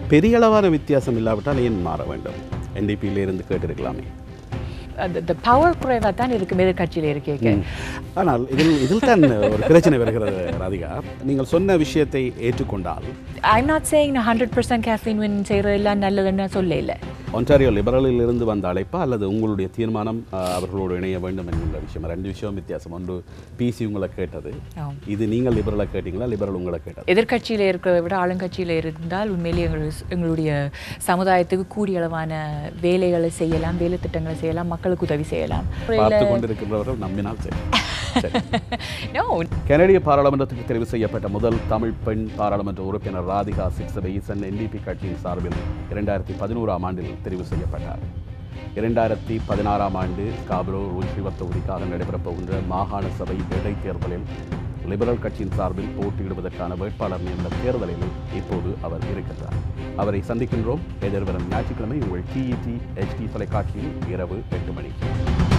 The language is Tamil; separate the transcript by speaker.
Speaker 1: பெரிய அளவான வித்தியாசம் இல்லாவிட்டால் ஏன் மாற வேண்டும் NDP-ல இருந்து கேட்டிருக்கலாமே
Speaker 2: அந்த பவர் குறைவாக தான் இருக்கும் எதிர்கட்சியில் இருக்கேங்க
Speaker 1: ஆனால் இதில் இதில் தான் ஒரு பிரச்சனை வருகிறது ராதிகா நீங்கள் சொன்ன விஷயத்தை ஏற்றுக்கொண்டால்
Speaker 2: I'm not saying hundred percent caffeine win செய்கிறது எல்லாம் நல்லதுன்னு சொல்ல இல்லை
Speaker 1: ஒன்டாரியோ லிபரலில் இருந்து வந்த அழைப்பா அல்லது உங்களுடைய தீர்மானம் அஹ், அவர்களோடு இணைய வேண்டும் என்கின்ற விஷயம் ரெண்டு விஷயம் வித்தியாசம் ஒன்று பிசி உங்களை கேட்டது
Speaker 2: ஆம்.
Speaker 1: இது நீங்கள் லிபரலை கேட்டீங்களா லிபரல் உங்களை கேட்டது
Speaker 2: எதிர்க்கட்சியில் இருக்கிறத விட ஆளுங்கட்சியில் இருந்தால் உண்மையிலேயே எங்கள் எங்களுடைய சமுதாயத்துக்கு கூடிய அளவான வேலைகளை செய்யலாம் வேலை திட்டங்களை செய்யலாம் மக்களுக்கு உதவி செய்யலாம்
Speaker 1: பார்த்து கொண்டிருக்கின்றவர்கள் நம்பினால் சரி சரி.
Speaker 2: நோ
Speaker 1: கனடிய பாராளுமன்றத்துக்கு தெரிவு செய்யப்பட்ட முதல் தமிழ் பெண் பாராளுமன்ற உறுப்பினர் ராதிகா சிக்ஸபை ஈசன் என்டிபி கட்சியின் சார்பில் இரண்டாயிரத்தி பதினோராம் ஆண்டில் தெரிவு செய்யப்பட்டார் இரண்டாயிரத்தி பதினாறாம் ஆண்டு காப்ரோ ரூஜிவத் தொகுதிக்காக நடைபெறப் போகின்ற மாகாண சபை இடைத்தேர்தலில் லிபரல் கட்சியின் சார்பில் போட்டியிடுவதற்கான வேட்பாளர் என்ற தேர்தலில் இப்போது அவர் இருக்கின்றார் அவரை சந்திக்கின்றோம் எதிர்வரும் ஞாயிற்றுக்கிழமை உங்கள் டிஇடி ஹெச்டி தொலைக்காட்சியில் இரவு எட்டு மணிக்கு